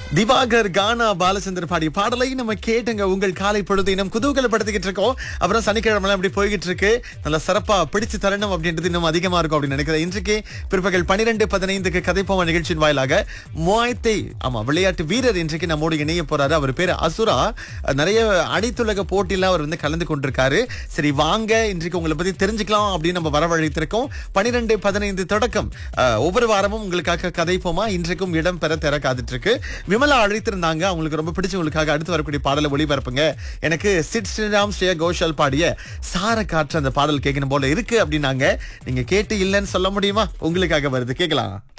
திவாகர் கானா பாலச்சந்தர் பாடிய பாடலை நம்ம கேட்டுங்க உங்கள் காலை பொழுது இன்னும் குதூகலப்படுத்திக்கிட்டு இருக்கோம் அப்புறம் சனிக்கிழமை அப்படி போய்கிட்டு இருக்கு நல்ல சிறப்பா பிடிச்சு தரணும் அப்படின்றது இன்னும் அதிகமா இருக்கும் அப்படின்னு நினைக்கிறேன் இன்றைக்கு பிற்பகல் பனிரெண்டு பதினைந்துக்கு கதைப்போமா நிகழ்ச்சியின் வாயிலாக மோயத்தை ஆமா விளையாட்டு வீரர் இன்றைக்கு நம்மோடு இணைய போறாரு அவர் பேரு அசுரா நிறைய அனைத்துலக போட்டியில அவர் வந்து கலந்து கொண்டிருக்காரு சரி வாங்க இன்றைக்கு உங்களை பத்தி தெரிஞ்சுக்கலாம் அப்படின்னு நம்ம வரவழைத்திருக்கோம் பனிரெண்டு பதினைந்து தொடக்கம் அஹ், ஒவ்வொரு வாரமும் உங்களுக்காக கதைப்போமா இன்றைக்கும் இடம் பெற திற காத்துட்டு இருக்கு விமலா அழைத்திருந்தாங்க அவங்களுக்கு ரொம்ப பிடிச்சவங்களுக்காக அடுத்து வரக்கூடிய பாடலை ஒளிபரப்புங்க எனக்கு சிட் ஸ்ரீராம் ஸ்ரேயா கோஷால் பாடிய சார காற்று அந்த பாடல் கேட்கணும் போல இருக்கு அப்படின்னாங்க நீங்க கேட்டு இல்லைன்னு சொல்ல முடியுமா உங்களுக்காக வருது கேட்கலாம்